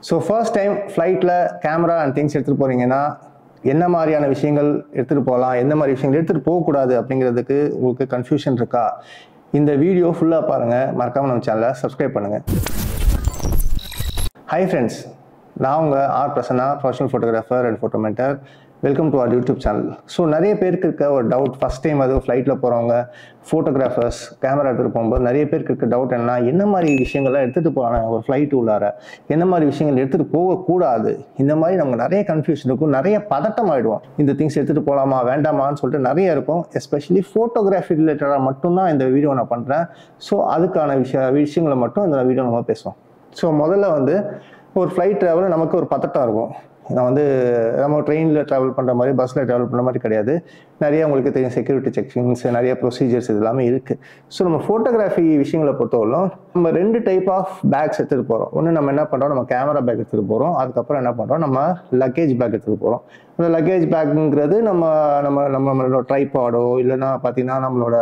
so first time ஃப்ளைட்டில் camera and things எடுத்துகிட்டு போகிறீங்கன்னா என்ன மாதிரியான விஷயங்கள் எடுத்துகிட்டு போகலாம் எந்த மாதிரி விஷயங்கள் எடுத்துகிட்டு போகக்கூடாது அப்படிங்கிறதுக்கு உங்களுக்கு கன்ஃபியூஷன் இருக்கா இந்த வீடியோ ஃபுல்லாக பாருங்கள் மறக்காமல் நம்ம சேனலை சப்ஸ்கிரைப் பண்ணுங்கள் ஹாய் ஃப்ரெண்ட்ஸ் நான் உங்கள் R Prasanna professional photographer and photomentor welcome to our YouTube channel so நிறைய பேருக்கு இருக்க ஒரு டவுட் ஃபஸ்ட் டைம் அது ஃப்ளைட்டில் போகிறவங்க ஃபோட்டோகிராஃபர்ஸ் கேமரா எடுத்துகிட்டு போகும்போது நிறைய பேருக்கு இருக்க டவுட் என்னன்னா என்ன மாதிரி விஷயங்கள்லாம் எடுத்துகிட்டு போகிறாங்க ஒரு ஃப்ளைட் உள்ளார என்ன மாதிரி விஷயங்கள் எடுத்துகிட்டு போகக்கூடாது இந்த மாதிரி நமக்கு நிறைய கன்ஃபியூஷன் இருக்கும் நிறைய பதட்டம் ஆகிடுவோம் இந்த திங்ஸ் எடுத்துகிட்டு போகலாமா வேண்டாமான்னு சொல்லிட்டு நிறைய இருக்கும் எஸ்பெஷலி ஃபோட்டோகிராஃபி ரிலேட்டடாக மட்டும்தான் இந்த வீடியோ நான் பண்ணுறேன் ஸோ அதுக்கான விஷய விஷயங்களை மட்டும் இந்த வீடியோ நம்ம பேசுவோம் ஸோ முதல்ல வந்து ஒரு ஃப்ளைட் ட்ராவல் நமக்கு ஒரு பதட்டம் இருக்கும் நான் வந்து நம்ம ட்ரெயினில் ட்ராவல் பண்ணுற மாதிரி பஸ்ஸில் ட்ராவல் பண்ணுற மாதிரி கிடையாது நிறைய உங்களுக்கு தெரியும் செக்யூரிட்டி செக்ஷன்ஸ் நிறைய ப்ரொசீஜர்ஸ் இது எல்லாமே இருக்குது ஸோ நம்ம ஃபோட்டோகிராஃபி விஷயங்களை பொறுத்தவரைக்கும் நம்ம ரெண்டு டைப் ஆஃப் பேக்ஸ் எடுத்துகிட்டு போகிறோம் ஒன்று நம்ம என்ன பண்ணுறோம் நம்ம கேமரா பேக் எடுத்துகிட்டு போகிறோம் அதுக்கப்புறம் என்ன பண்ணுறோம் நம்ம லக்கேஜ் பேக் எடுத்துகிட்டு போகிறோம் அந்த லக்கேஜ் பேக்குங்கிறது நம்ம நம்ம நம்ம நம்மளோட ட்ரைபாடோ இல்லைன்னா பார்த்தீங்கன்னா நம்மளோட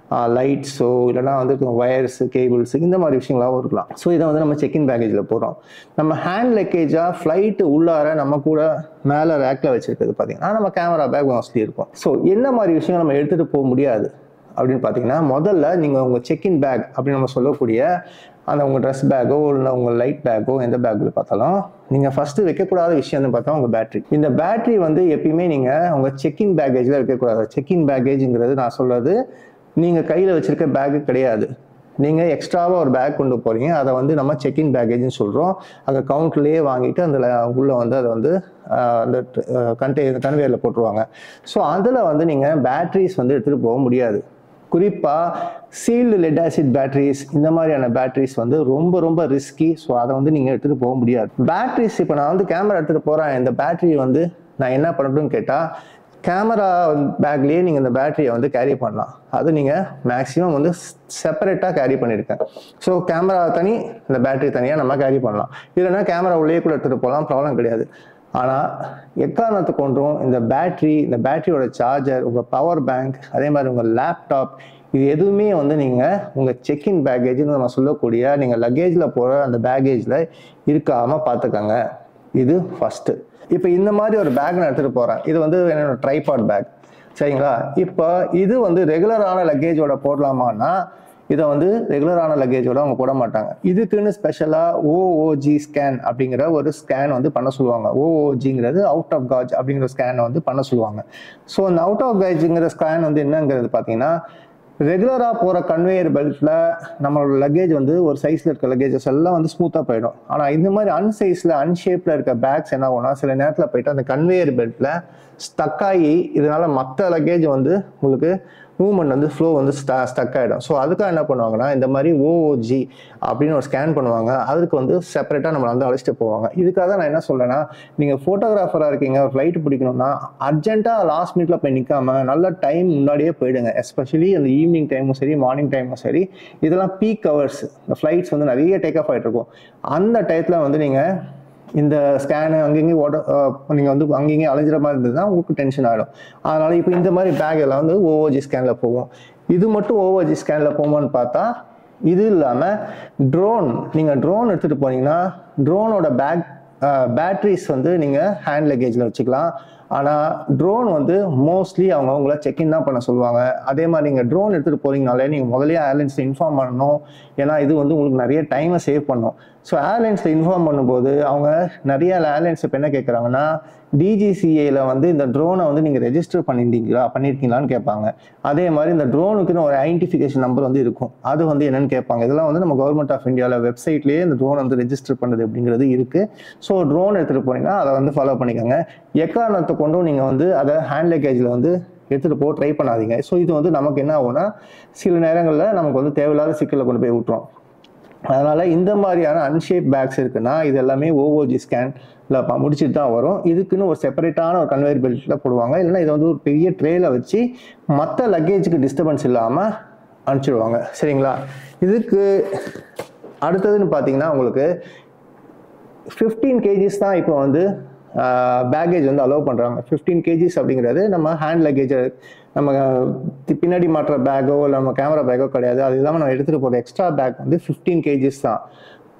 லைட்ஸோ இல்லைனா வந்து ஒயர்ஸ் கேபிள்ஸ் இந்த மாதிரி விஷயங்களாகவும் இருக்கலாம் ஸோ இதை வந்து நம்ம செக்இன் பேக்கேஜில் போகிறோம் நம்ம ஹேண்ட் லக்கேஜாக ஃப்ளைட்டு உள்ளார நம்ம கூட மேலே ரேக்கில் வச்சுருக்கிறது பார்த்தீங்கன்னா நம்ம கேமரா பேக் மோஸ்ட்லி இருக்கும் ஸோ என்ன மாதிரி விஷயங்கள் நம்ம எடுத்துகிட்டு போக முடியாது அப்படின்னு பார்த்தீங்கன்னா முதல்ல நீங்கள் உங்கள் செக்இன் பேக் அப்படின்னு நம்ம சொல்லக்கூடிய அந்த உங்கள் ட்ரெஸ் பேக்கோ இல்லை உங்கள் லைட் பேக்கோ எந்த பேக்கில் பார்த்தாலும் நீங்கள் ஃபஸ்ட்டு வைக்கக்கூடாத விஷயம்னு பார்த்தா உங்கள் பேட்டரி இந்த பேட்டரி வந்து எப்பயுமே நீங்கள் உங்கள் செக்இன் பேக்கேஜில் வைக்கக்கூடாது செக்இன் பேக்கேஜுங்கிறது நான் சொல்கிறது நீங்கள் கையில் வச்சுருக்க பேக்கு கிடையாது நீங்கள் எக்ஸ்ட்ராவாக ஒரு பேக் கொண்டு போகிறீங்க அதை வந்து நம்ம செக்இன் பேக்கேஜ்னு சொல்கிறோம் அங்கே கவுண்ட்லேயே வாங்கிட்டு அதில் உள்ளே வந்து அதை வந்து அந்த கண்டே கன்வேயரில் போட்டுருவாங்க ஸோ அதில் வந்து நீங்கள் பேட்ரிஸ் வந்து எடுத்துகிட்டு போக முடியாது குறிப்பாக சீல்டு லெட் ஆசிட் பேட்டரிஸ் இந்த மாதிரியான பேட்டரிஸ் வந்து ரொம்ப ரொம்ப ரிஸ்கி ஸோ அதை வந்து நீங்கள் எடுத்துகிட்டு போக முடியாது பேட்டரிஸ் இப்போ நான் வந்து கேமரா எடுத்துகிட்டு போகிறேன் இந்த பேட்டரி வந்து நான் என்ன பண்ணட்டும்னு கேட்டால் கேமரா பேக்லேயே நீங்கள் இந்த பேட்டரியை வந்து கேரி பண்ணலாம் அது நீங்கள் மேக்ஸிமம் வந்து செப்பரேட்டாக கேரி பண்ணியிருக்கேன் ஸோ கேமரா தனி இந்த பேட்டரி தனியாக நம்ம கேரி பண்ணலாம் இல்லைன்னா கேமரா உள்ளே கூட எடுத்துகிட்டு போகலாம் ப்ராப்ளம் கிடையாது ஆனால் எக்காரணத்துக்கு கொண்டும் இந்த பேட்ரி இந்த பேட்டரியோட சார்ஜர் உங்கள் பவர் பேங்க் அதே மாதிரி உங்கள் லேப்டாப் இது எதுவுமே வந்து நீங்கள் உங்கள் செக்இன் பேக்கேஜ்னு நம்ம சொல்லக்கூடிய நீங்கள் லக்கேஜில் போகிற அந்த பேக்கேஜில் இருக்காமல் பார்த்துக்கங்க இது ஃபஸ்ட்டு இப்போ இந்த மாதிரி ஒரு பேக் நான் எடுத்துகிட்டு போகிறேன் இது வந்து என்னோட ட்ரைபாட் பேக் சரிங்களா இப்போ இது வந்து ரெகுலரான லக்கேஜோட போடலாமான்னா இதை வந்து ரெகுலரான லக்கேஜோட அவங்க போட மாட்டாங்க இதுக்குன்னு ஸ்பெஷலாக ஓஓஜி ஸ்கேன் அப்படிங்கிற ஒரு ஸ்கேன் வந்து பண்ண சொல்லுவாங்க ஓஓஜிங்கிறது அவுட் ஆஃப் காஜ் அப்படிங்கிற ஸ்கேனை வந்து பண்ண சொல்லுவாங்க ஸோ அந்த அவுட் ஆஃப் காஜ்ங்கிற ஸ்கேன் வந்து என்னங்கிறது பார்த்தீங்கன்னா ரெகுலராக போகிற கன்வேயர் பெல்ட்டில் நம்மளோட லக்கேஜ் வந்து ஒரு சைஸில் இருக்க லக்கேஜஸ் எல்லாம் வந்து ஸ்மூத்தாக போயிடும் ஆனால் இந்த மாதிரி அன்சைஸில் அன்ஷேப்பில் இருக்க பேக்ஸ் என்ன ஆகும்னா சில நேரத்தில் போயிட்டு அந்த கன்வேயர் பெல்ட்டில் ஸ்டக் ஆகி இதனால மற்ற லக்கேஜ் வந்து உங்களுக்கு மூவ்மெண்ட் வந்து ஃப்ளோ வந்து ஸ்டா ஸ்டக் ஆகிடும் ஸோ அதுக்காக என்ன பண்ணுவாங்கன்னா இந்த மாதிரி ஓஓஜி அப்படின்னு ஒரு ஸ்கேன் பண்ணுவாங்க அதுக்கு வந்து செப்பரேட்டாக நம்மளை வந்து அழைச்சிட்டு போவாங்க இதுக்காக தான் நான் என்ன சொல்கிறேன்னா நீங்கள் ஃபோட்டோகிராஃபராக இருக்கீங்க ஒரு ஃப்ளைட் பிடிக்கணும்னா அர்ஜென்ட்டாக லாஸ்ட் மினிட்ல போய் நிற்காம நல்ல டைம் முன்னாடியே போயிடுங்க எஸ்பெஷலி அந்த ஈவினிங் டைமும் சரி மார்னிங் டைமும் சரி இதெல்லாம் பீக் ஹவர்ஸ் இந்த ஃப்ளைட்ஸ் வந்து நிறைய டேக் ஆஃப் ஆகிட்டு இருக்கும் அந்த டயத்தில் வந்து நீங்கள் இந்த ஸ்கேனு அங்கேயும் ஓட நீங்கள் வந்து அங்கேயும் அலைஞ்சிற மாதிரி இருந்ததுன்னா உங்களுக்கு டென்ஷன் ஆகிடும் அதனால் இப்போ இந்த மாதிரி பேக் எல்லாம் வந்து ஓஓஜி ஸ்கேனில் போகும் இது மட்டும் ஓஓஜி ஸ்கேனில் போகுமான்னு பார்த்தா இது இல்லாமல் ட்ரோன் நீங்கள் ட்ரோன் எடுத்துகிட்டு போனீங்கன்னா ட்ரோனோட பேக் பேட்ரிஸ் வந்து நீங்கள் ஹேண்ட் லக்கேஜில் வச்சுக்கலாம் ஆனால் ட்ரோன் வந்து மோஸ்ட்லி அவங்க அவங்கள செக்இன் தான் பண்ண சொல்லுவாங்க அதே மாதிரி நீங்கள் ட்ரோன் எடுத்துகிட்டு போகிறீங்கனாலே நீங்கள் முதலே ஏர்லைன்ஸில் இன்ஃபார்ம் பண்ணணும் ஏன்னா இது வந்து உங்களுக்கு நிறைய டைமை சேவ் பண்ணும் ஸோ ஏர்லைன்ஸில் இன்ஃபார்ம் பண்ணும்போது அவங்க நிறைய ஏர்லைன்ஸ் இப்போ என்ன கேட்குறாங்கன்னா டிஜிசிஏல வந்து இந்த ட்ரோனை வந்து நீங்கள் ரெஜிஸ்டர் பண்ணியிருந்தீங்களா பண்ணியிருக்கீங்களான்னு கேட்பாங்க அதே மாதிரி இந்த ட்ரோனுக்குன்னு ஒரு ஐடென்டிஃபிகேஷன் நம்பர் வந்து இருக்கும் அது வந்து என்னன்னு கேட்பாங்க இதெல்லாம் வந்து நம்ம கவர்மெண்ட் ஆஃப் இந்தியாவில் வெப்சைட்லேயே இந்த ட்ரோன் வந்து ரெஜிஸ்டர் பண்ணுறது அப்படிங்கிறது இருக்குது ஸோ ட்ரோன் எடுத்துகிட்டு போனீங்கன்னா அதை வந்து ஃபாலோ பண்ணிக்கோங்க எக்காரணத்தை கொண்டும் நீங்கள் வந்து அதை ஹேண்ட் லக்கேஜில் வந்து எடுத்துகிட்டு போக ட்ரை பண்ணாதீங்க ஸோ இது வந்து நமக்கு என்ன ஆகும்னா சில நேரங்களில் நமக்கு வந்து தேவையில்லாத சிக்கலை கொண்டு போய் விட்டுரும் அதனால் இந்த மாதிரியான அன்ஷேப் பேக்ஸ் இருக்குன்னா இது எல்லாமே ஓஓஜி ஸ்கேனில் முடிச்சுட்டு தான் வரும் இதுக்குன்னு ஒரு செப்பரேட்டான ஒரு கன்வேயர் பெல்ட்டில் போடுவாங்க இல்லைன்னா இதை வந்து ஒரு பெரிய ட்ரேல வச்சு மற்ற லக்கேஜுக்கு டிஸ்டர்பன்ஸ் இல்லாமல் அனுப்பிச்சிடுவாங்க சரிங்களா இதுக்கு அடுத்ததுன்னு பார்த்தீங்கன்னா உங்களுக்கு ஃபிஃப்டீன் கேஜிஸ் தான் இப்போ வந்து பேக்கேஜ் வந்து அலோவ் பண்ணுறாங்க ஃபிஃப்டீன் கேஜிஸ் அப்படிங்கிறது நம்ம ஹேண்ட் லக்கேஜ் நம்ம பின்னாடி மாட்டுற பேக்கோ இல்லை நம்ம கேமரா பேக்கோ கிடையாது அது இல்லாமல் நம்ம எடுத்துகிட்டு போகிற எக்ஸ்ட்ரா பேக் வந்து ஃபிஃப்டீன் கேஜிஸ் தான்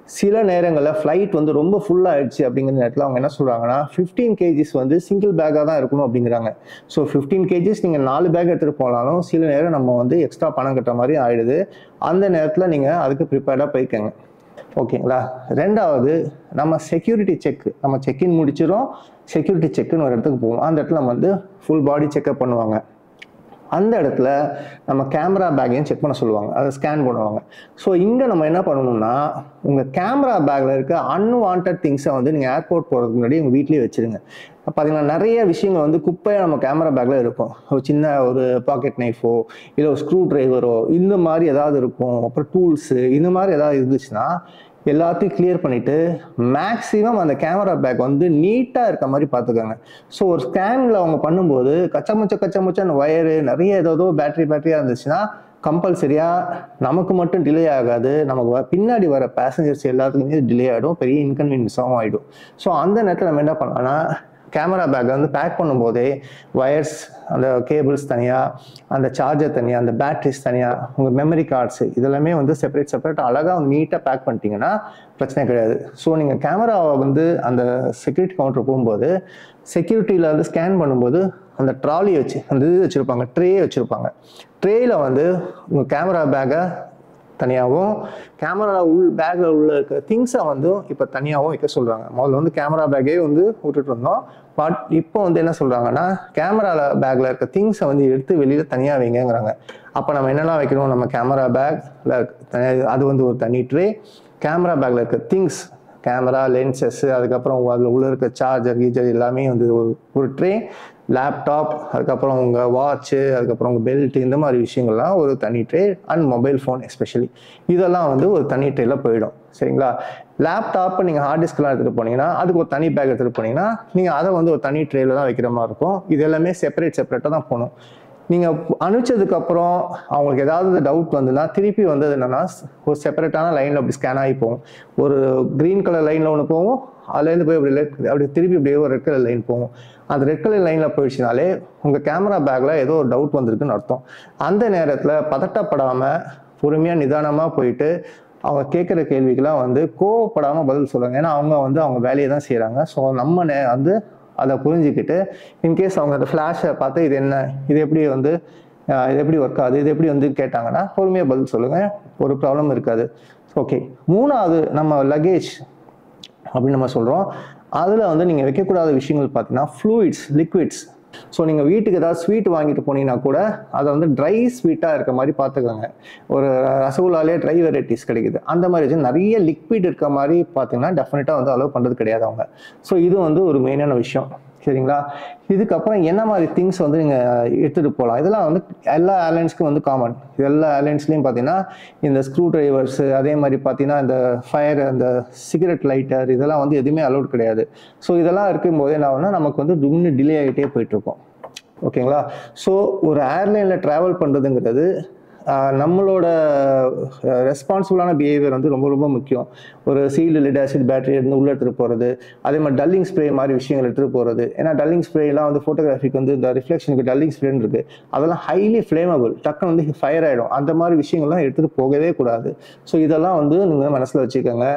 சில நேரங்களில் ஃப்ளைட் வந்து ரொம்ப ஃபுல்லாக ஆயிடுச்சு அப்படிங்கிற நேரத்தில் அவங்க என்ன சொல்கிறாங்கன்னா ஃபிஃப்டீன் கேஜிஸ் வந்து சிங்கிள் பேக்காக தான் இருக்கணும் அப்படிங்கிறாங்க ஸோ ஃபிஃப்டீன் கேஜிஸ் நீங்கள் நாலு பேக் எடுத்துகிட்டு போனாலும் சில நேரம் நம்ம வந்து எக்ஸ்ட்ரா பணம் கட்டுற மாதிரி ஆயிடுது அந்த நேரத்தில் நீங்கள் அதுக்கு ப்ரிப்பேர்டாக போய்க்கங்க ஓகேங்களா ரெண்டாவது நம்ம செக்யூரிட்டி செக் நம்ம செக்இன் முடிச்சிடும் செக்யூரிட்டி செக்குன்னு ஒரு இடத்துக்கு போவோம் அந்த இடத்துல நம்ம வந்து ஃபுல் பாடி செக்அப் பண்ணுவாங்க அந்த இடத்துல நம்ம கேமரா பேக்கையும் செக் பண்ண சொல்லுவாங்க அதை ஸ்கேன் பண்ணுவாங்க ஸோ இங்கே நம்ம என்ன பண்ணணும்னா உங்கள் கேமரா பேக்கில் இருக்க அன்வான்ட் திங்ஸை வந்து நீங்கள் ஏர்போர்ட் போகிறதுக்கு முன்னாடி உங்கள் வீட்லேயே வச்சுருங்க பார்த்தீங்கன்னா நிறைய விஷயங்கள் வந்து குப்பையாக நம்ம கேமரா பேக்கில் இருக்கும் ஒரு சின்ன ஒரு பாக்கெட் நைஃபோ இல்லை ஒரு ஸ்க்ரூ டிரைவரோ இந்த மாதிரி ஏதாவது இருக்கும் அப்புறம் டூல்ஸு இந்த மாதிரி ஏதாவது இருந்துச்சுன்னா எல்லாத்தையும் கிளியர் பண்ணிட்டு மேக்ஸிமம் அந்த கேமரா பேக் வந்து நீட்டாக இருக்க மாதிரி பார்த்துக்கோங்க ஸோ ஒரு ஸ்கேனில் அவங்க பண்ணும்போது கச்சமுச்ச கச்சமுச்ச அந்த ஒயரு நிறைய ஏதோ பேட்டரி பேட்டரியாக இருந்துச்சுன்னா கம்பல்சரியாக நமக்கு மட்டும் டிலே ஆகாது நமக்கு வ- பின்னாடி வர பேசஞ்சர்ஸ் எல்லாத்துக்குமே டிலே ஆகிடும் பெரிய இன்கன்வீனியன்ஸாகவும் ஆகிடும் ஸோ அந்த நேரத்தில் நம்ம என்ன பண்ணலாம்னா கேமரா பேக்கை வந்து பேக் பண்ணும்போதே வயர்ஸ் அந்த கேபிள்ஸ் தனியாக அந்த சார்ஜர் தனியாக அந்த பேட்டரிஸ் தனியாக உங்கள் மெமரி கார்ட்ஸ் இதெல்லாமே வந்து செப்பரேட் செப்பரேட் அழகாக நீட்டாக பேக் பண்ணிட்டீங்கன்னா பிரச்சனை கிடையாது ஸோ நீங்கள் கேமராவை வந்து அந்த செக்யூரிட்டி கவுண்டர் போகும்போது செக்யூரிட்டியில் வந்து ஸ்கேன் பண்ணும்போது அந்த ட்ராலி வச்சு அந்த இது வச்சுருப்பாங்க ட்ரே வச்சுருப்பாங்க ட்ரேயில் வந்து உங்கள் கேமரா பேக்கை தனியாகவும் கேமரா உள் பேக்கில் உள்ள இருக்க திங்ஸை வந்து இப்போ தனியாகவும் வைக்க சொல்கிறாங்க முதல்ல வந்து கேமரா பேக்கே வந்து விட்டுட்டு இருந்தோம் பட் இப்போ வந்து என்ன சொல்கிறாங்கன்னா கேமரா பேக்கில் இருக்க திங்ஸை வந்து எடுத்து வெளியில் தனியாக வைங்கங்கிறாங்க அப்போ நம்ம என்னெல்லாம் வைக்கணும் நம்ம கேமரா பேக்கில் அது வந்து ஒரு தனி ட்ரே கேமரா பேக்கில் இருக்க திங்ஸ் கேமரா லென்சஸ் அதுக்கப்புறம் அதில் உள்ள இருக்க சார்ஜர் கீஜர் எல்லாமே வந்து ஒரு ஒரு ட்ரே லேப்டாப் அதுக்கப்புறம் உங்கள் வாட்ச்சு அதுக்கப்புறம் உங்கள் பெல்ட் இந்த மாதிரி விஷயங்கள்லாம் ஒரு தனி tray and mobile phone especially இதெல்லாம் வந்து ஒரு தனி ட்ரேல போயிடும் சரிங்களா லேப்டாப்பை நீங்கள் ஹார்ட் டிஸ்க்லாம் எடுத்துகிட்டு போனீங்கன்னா அதுக்கு ஒரு தனி பேக் எடுத்துகிட்டு போனீங்கன்னா நீங்கள் அதை வந்து ஒரு தனி ட்ரேல தான் வைக்கிற மாதிரி இருக்கும் இது எல்லாமே செப்பரேட் செப்பரேட்டாக தான் போகணும் நீங்கள் அனுப்பிச்சதுக்கு அப்புறம் அவங்களுக்கு ஏதாவது டவுட் வந்துன்னா திருப்பி வந்தது என்னன்னா ஒரு செப்பரேட்டான லைனில் அப்படி ஸ்கேன் ஆகி போகும் ஒரு க்ரீன் கலர் லைனில் ஒன்று போகும் அதுலேருந்து போய் அப்படி left- அப்படி திருப்பி அப்படியே ஒரு ரெட் கலர் லைன் போகும் அந்த ரெட் கலர் லைனில் போயிடுச்சுனாலே உங்கள் கேமரா பேக்கில் ஏதோ ஒரு டவுட் வந்திருக்குன்னு அர்த்தம் அந்த நேரத்தில் பதட்டப்படாமல் பொறுமையாக நிதானமாக போயிட்டு அவங்க கேட்குற கேள்விக்கெல்லாம் வந்து கோவப்படாமல் பதில் சொல்லுங்க ஏன்னா அவங்க வந்து அவங்க வேலையை தான் செய்கிறாங்க ஸோ நம்ம நே- வந்து அதை புரிஞ்சுக்கிட்டு இன்கேஸ் அவங்க அந்த ஃப்ளாஷை பார்த்து இது என்ன இது எப்படி வந்து ஆஹ், இது எப்படி ஒர்க் ஆகுது இது எப்படி வந்து கேட்டாங்கன்னா பொறுமையாக பதில் சொல்லுங்கள் ஒரு ப்ராப்ளம் இருக்காது ஓகே மூணாவது நம்ம லக்கேஜ் அப்படின்னு நம்ம சொல்கிறோம் அதில் வந்து நீங்கள் வைக்கக்கூடாத விஷயங்கள் பார்த்தீங்கன்னா ஃப்ளூயிட்ஸ் லிக்விட்ஸ் ஸோ நீங்கள் வீட்டுக்கு ஏதாவது ஸ்வீட் வாங்கிட்டு போனீங்கன்னா கூட அதை வந்து ட்ரை ஸ்வீட்டாக இருக்க மாதிரி பார்த்துக்கோங்க ஒரு ரசகுல்லாலே ட்ரை வெரைட்டிஸ் கிடைக்குது அந்த மாதிரி வச்சு நிறைய லிக்விட் இருக்க மாதிரி பார்த்தீங்கன்னா டெஃபினட்டாக வந்து அலோவ் பண்ணுறது கிடையாது அவங்க ஸோ இது வந்து ஒரு மெயினான விஷயம் சரிங்களா இதுக்கப்புறம் என்ன மாதிரி திங்ஸ் வந்து நீங்கள் எடுத்துகிட்டு போகலாம் இதெல்லாம் வந்து எல்லா ஏர்லைன்ஸ்க்கும் வந்து காமன் எல்லா ஏர்லைன்ஸ்லையும் பார்த்தீங்கன்னா இந்த ஸ்க்ரூ டிரைவர்ஸ் அதே மாதிரி பார்த்தீங்கன்னா இந்த ஃபயர் அந்த சிகரெட் லைட்டர் இதெல்லாம் வந்து எதுவுமே அலௌட் கிடையாது ஸோ இதெல்லாம் இருக்கும்போது என்ன ஆகும்னா நமக்கு வந்து இன்னும் டிலே ஆகிட்டே போயிட்டுருக்கோம் ஓகேங்களா ஸோ ஒரு ஏர்லைனில் ட்ராவல் பண்ணுறதுங்கிறது ஆஹ், நம்மளோட ரெஸ்பான்சிபிளான பிஹேவியர் வந்து ரொம்ப ரொம்ப முக்கியம் ஒரு சீல்டு லெட் ஆசிட் பேட்டரி இருந்து உள்ளே எடுத்துகிட்டு போகிறது அதே மாதிரி டல்லிங் ஸ்ப்ரே மாதிரி விஷயங்கள் எடுத்துகிட்டு போகிறது ஏன்னா டல்லிங் ஸ்ப்ரேலாம் வந்து ஃபோட்டோகிராஃபிக்கு வந்து இந்த ரிஃப்ளெக்ஷனுக்கு டல்லிங் ஸ்ப்ரேன்னு இருக்குது அதெல்லாம் ஹைலி ஃப்ளேமபிள் டக்குன்னு வந்து ஃபயர் ஆகிடும் அந்த மாதிரி விஷயங்கள்லாம் எடுத்துகிட்டு போகவே கூடாது ஸோ இதெல்லாம் வந்து நீங்கள் மனசில் வச்சுக்கோங்க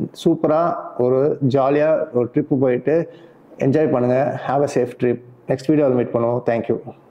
சூப்பராக ஒரு ஜாலியாக ஒரு ட்ரிப்பு போயிட்டு என்ஜாய் பண்ணுங்கள் have a safe trip next வீடியோவில் மீட் பண்ணுவோம் தேங்க்யூ